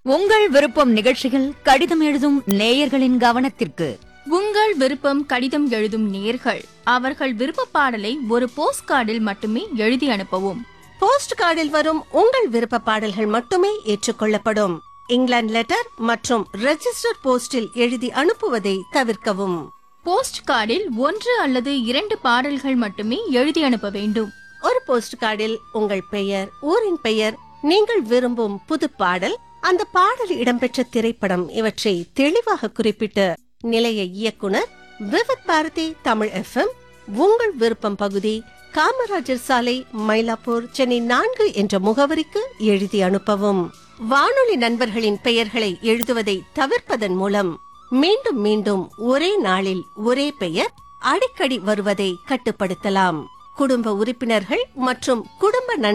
உங்கள் விருப்பம் நிகழ்ச்சியில் கடிதம் எழுதும் நேயர்களின் கவனத்திற்கு உங்கள் விருப்பம் கடிதம் எழுதும் நேர்கள் அவர்கள் விருப்ப பாடலை ஒரு போஸ்ட் கார்டில் மட்டுமே எழுதி அனுப்பவும் போஸ்ட் கார்டில் வரும் உங்கள் விருப்ப பாடல்கள் மட்டுமே ஏற்றுக்கொள்ளப்படும் இங்கிலாந்து லெட்டர் மற்றும் ரெஜிஸ்டர் போஸ்டில் எழுதி அனுப்புவதை தவிர்க்கவும் போஸ்ட் கார்டில் ஒன்று அல்லது இரண்டு பாடல்கள் மட்டுமே எழுதி அனுப்ப வேண்டும் ஒரு போஸ்ட் கார்டில் உங்கள் பெயர் ஊரின் பெயர் நீங்கள் விரும்பும் புது பாடல் அந்த பாடல் இடம்பெற்ற திரைப்படம் இவற்றை தெளிவாக குறிப்பிட்டு நிலைய இயக்குனர் விவத் பாரதி தமிழ் எஃப்எம் உங்கள் விருப்பம் பகுதி காமராஜர் சாலை மயிலாப்பூர் சென்னை நான்கு என்ற முகவரிக்கு எழுதி அனுப்பவும் வானொலி நண்பர்களின் பெயர்களை எழுதுவதை தவிர்ப்பதன் மூலம் மீண்டும் மீண்டும் ஒரே நாளில் ஒரே பெயர் அடிக்கடி வருவதை கட்டுப்படுத்தலாம் குடும்ப உறுப்பினர்கள் மற்றும் குடும்ப நண்பர்கள்